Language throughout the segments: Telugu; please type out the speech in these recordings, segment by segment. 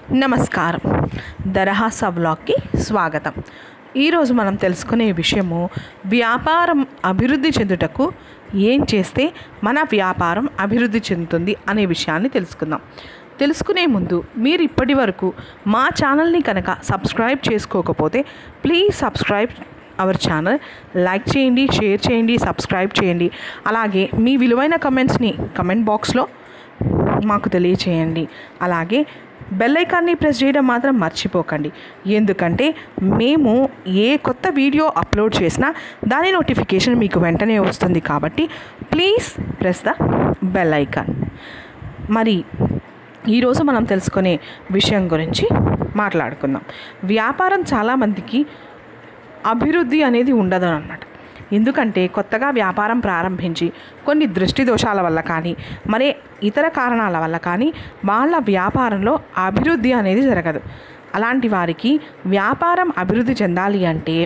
నమస్కారం దరహాస వ్లాగ్కి స్వాగతం ఈరోజు మనం తెలుసుకునే విషయము వ్యాపారం అభివృద్ధి చెందుటకు ఏం చేస్తే మన వ్యాపారం అభివృద్ధి చెందుతుంది అనే విషయాన్ని తెలుసుకుందాం తెలుసుకునే ముందు మీరు ఇప్పటి వరకు మా ఛానల్ని కనుక సబ్స్క్రైబ్ చేసుకోకపోతే please subscribe our channel like చేయండి షేర్ చేయండి సబ్స్క్రైబ్ చేయండి అలాగే మీ విలువైన కమెంట్స్ని కమెంట్ బాక్స్లో మాకు తెలియచేయండి అలాగే బెల్ ఐకాన్ని ప్రెస్ చేయడం మాత్రం మర్చిపోకండి ఎందుకంటే మేము ఏ కొత్త వీడియో అప్లోడ్ చేసినా దాని నోటిఫికేషన్ మీకు వెంటనే వస్తుంది కాబట్టి please press the bell icon మరి ఈరోజు మనం తెలుసుకునే విషయం గురించి మాట్లాడుకుందాం వ్యాపారం చాలామందికి అభివృద్ధి అనేది ఉండదు అన్నమాట ఎందుకంటే కొత్తగా వ్యాపారం ప్రారంభించి కొన్ని దృష్టి దోషాల వల్ల కానీ మరే ఇతర కారణాల వల్ల కానీ వాళ్ళ వ్యాపారంలో అభివృద్ధి అనేది జరగదు అలాంటి వారికి వ్యాపారం అభివృద్ధి చెందాలి అంటే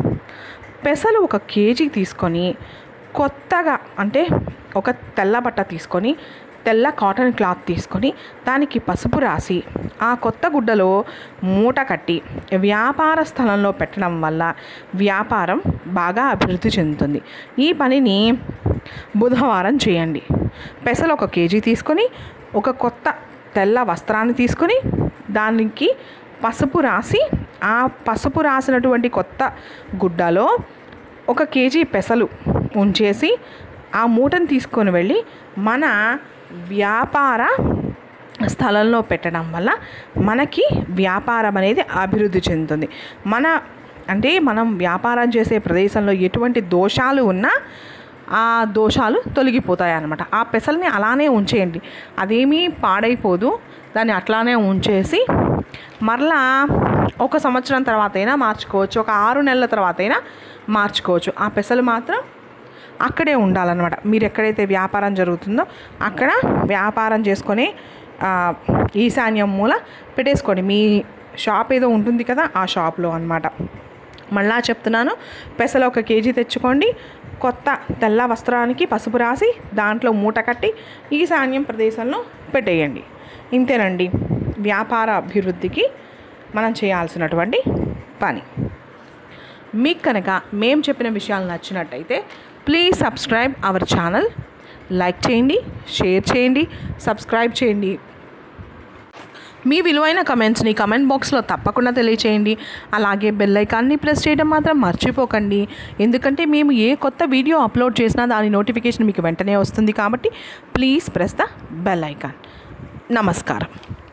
పెసలు ఒక కేజీ తీసుకొని కొత్తగా అంటే ఒక తెల్ల బట్ట తీసుకొని తెల్ల కాటన్ క్లాత్ తీసుకొని దానికి పసుపు రాసి ఆ కొత్త గుడ్డలో మూట కట్టి వ్యాపార స్థలంలో పెట్టడం వల్ల వ్యాపారం బాగా అభివృద్ధి చెందుతుంది ఈ పనిని బుధవారం చేయండి పెసలు ఒక కేజీ తీసుకొని ఒక కొత్త తెల్ల వస్త్రాన్ని తీసుకొని దానికి పసుపు రాసి ఆ పసుపు రాసినటువంటి కొత్త గుడ్డలో ఒక కేజీ పెసలు ఉంచేసి ఆ మూటను తీసుకొని వెళ్ళి మన వ్యాపార స్థలంలో పెట్టడం వల్ల మనకి వ్యాపారం అనేది అభివృద్ధి చెందుతుంది మన అంటే మనం వ్యాపారం చేసే ప్రదేశంలో ఎటువంటి దోషాలు ఉన్నా ఆ దోషాలు తొలగిపోతాయి అన్నమాట ఆ పెసల్ని అలానే ఉంచేయండి అదేమీ పాడైపోదు దాన్ని అట్లానే ఉంచేసి మరలా ఒక సంవత్సరం తర్వాత అయినా మార్చుకోవచ్చు ఒక ఆరు నెలల తర్వాత అయినా మార్చుకోవచ్చు ఆ పెసలు మాత్రం అక్కడే ఉండాలన్నమాట మీరు ఎక్కడైతే వ్యాపారం జరుగుతుందో అక్కడ వ్యాపారం చేసుకొని ఆ, ఈశాన్యం మూల పెట్టేసుకోండి మీ షాప్ ఏదో ఉంటుంది కదా ఆ షాప్లో అన్నమాట మళ్ళా చెప్తున్నాను పెసలు ఒక కేజీ తెచ్చుకోండి కొత్త తెల్ల వస్త్రానికి పసుపు రాసి దాంట్లో మూట కట్టి ఈశాన్యం ప్రదేశంలో పెట్టేయండి ఇంతేనండి వ్యాపార అభివృద్ధికి మనం చేయాల్సినటువంటి పని మీకు కనుక మేము చెప్పిన విషయాలు నచ్చినట్టయితే please subscribe our channel like చేయండి షేర్ చేయండి సబ్స్క్రైబ్ చేయండి మీ విలువైన కమెంట్స్ని కమెంట్ బాక్స్లో తప్పకుండా తెలియచేయండి అలాగే బెల్ ఐకాన్ని ప్రెస్ చేయడం మాత్రం మర్చిపోకండి ఎందుకంటే మేము ఏ కొత్త వీడియో అప్లోడ్ చేసినా దాని నోటిఫికేషన్ మీకు వెంటనే వస్తుంది కాబట్టి please press the bell icon నమస్కారం